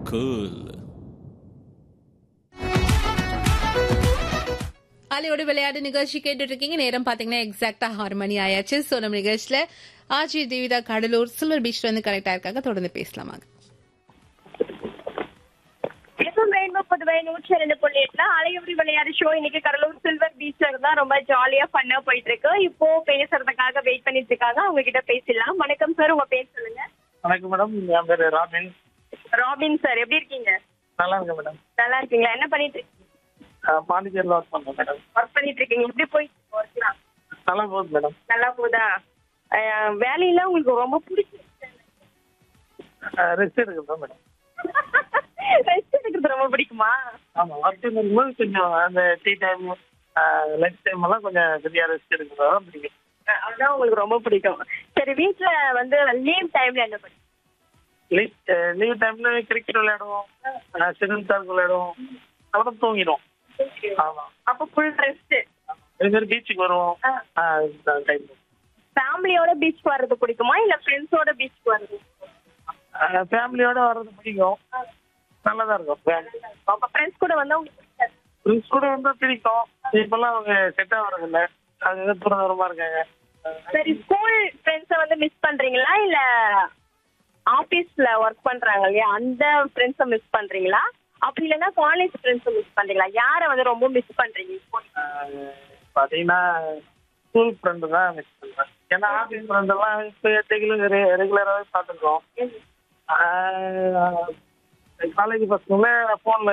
cool. அலையோடு விளையாட்டு நிகழ்ச்சி கேட்டுட்டு இருக்கீங்க நேரம் பாத்தீங்கன்னா எக்ஸாக்டா ஆறு மணி ஆயாச்சு சோ நம்ம நிகழ்ச்சியில ஆஜி தேவிதா கடலூர் சில்வர் பீச்ல இருந்து கனெக்ட் ஆயிருக்காங்க தொடர்ந்து பேசலாமாங்க எஃப்எம் ரெயின்போ புதுவை நூற்றி ரெண்டு புள்ளி எட்டுல அலையுடி விளையாடு ஷோ இன்னைக்கு கடலூர் சில்வர் பீச்ல இருந்தா ரொம்ப ஜாலியா ஃபன்னா போயிட்டு இருக்கு இப்போ பேசுறதுக்காக வெயிட் பண்ணிட்டு இருக்காங்க அவங்க கிட்ட பேசிடலாம் வணக்கம் சார் உங்க பேர் சொல்லுங்க வணக்கம் மேடம் என் பேர் ராபின் ராபின் சார் எப்படி இருக்கீங்க நல்லா இருக்கேன் மேடம் நல்லா இருக்கீங்களா என்ன பண்ணிட்டு இருக்கீங்க அஹ் பாண்டிச்சேரியில் ஒர்க் பண்ணுறேன் மேடம் ஒர்க் பண்ணிட்டு இருக்கீங்க எப்படி போயிட்டு ஒர்க்லாம் நல்லா போகுது மேடம் நல்லா போதா அஹ் வேலையில உங்களுக்கு ரொம்ப பிடிச்சிருக்கு ரெஸ்ட் எடுக்கிறேன் மேடம் ரெஸ்ட் எடுக்கிறது ரொம்ப பிடிக்குமா ஆமாம் ஒர்க் இருக்கும்போது கொஞ்சம் அந்த டீ டைம் லஞ்ச் டைம் எல்லாம் கொஞ்சம் ஃப்ரீயாக ரெஸ்ட் எடுக்கிறதா தான் பிடிக்கும் அஹ் அதுதான் உங்களுக்கு ரொம்ப பிடிக்கும் சரி வீட்ல வந்து லீவ் டைம்ல என்ன பண்ணுவீங்க லீவ் லீவ் டைமில் கிரிக்கெட் விளையாடுவோம் ஷெடியூல் சார்க் விளையாடுவோம் அப்புறம் தூங்கிடுவோம் ஆமாம் அப்போ ஃபுல் ரெஸ்ட் இது மாதிரி பீச்சுக்கு வருவோம் டைம் ஃபேமிலியோட பீச் வர்றது பிடிக்குமா இல்ல ஃப்ரெண்ட்ஸோட பீச் வர்றது ஃபேமிலியோட வர்றது பிடிக்கும் நல்லா தான் இருக்கும் ஃபேமிலி அப்ப ஃப்ரெண்ட்ஸ் கூட வந்தா உங்களுக்கு பிடிக்காது. ஃப்ரெண்ட்ஸ் கூட வந்து பிடிக்கும் இப்பெல்லாம் அவங்க செட் ஆகுறதில்ல அவங்க தூரம் தூரமா இருக்காங்க சரி ஸ்கூல் ஃப்ரெண்ட்ஸை வந்து மிஸ் பண்றீங்களா இல்ல ஆபீஸ்ல ஒர்க் பண்றாங்க இல்லையா அந்த ஃப்ரெண்ட்ஸை மிஸ் பண்றீங்களா அப்படி இல்லைன்னா காலேஜ் ஃப்ரெண்ட்ஸை மிஸ் பண்றீங்களா யாரை வந்து ரொம்ப மிஸ் பண்றீங்க இப்போ? ஆஹ் பாத்தீங்கன்னா ஸ்கூல் ஃப்ரெண்டு தான் மிஸ் பண்றேன் ஏன்னா ஆஃபீஸ் ஃப்ரெண்ட் எல்லாம் இப்போ ரெகுலராகவே பார்த்துருக்கோம் காலேஜ் பசங்கள ஃபோனில்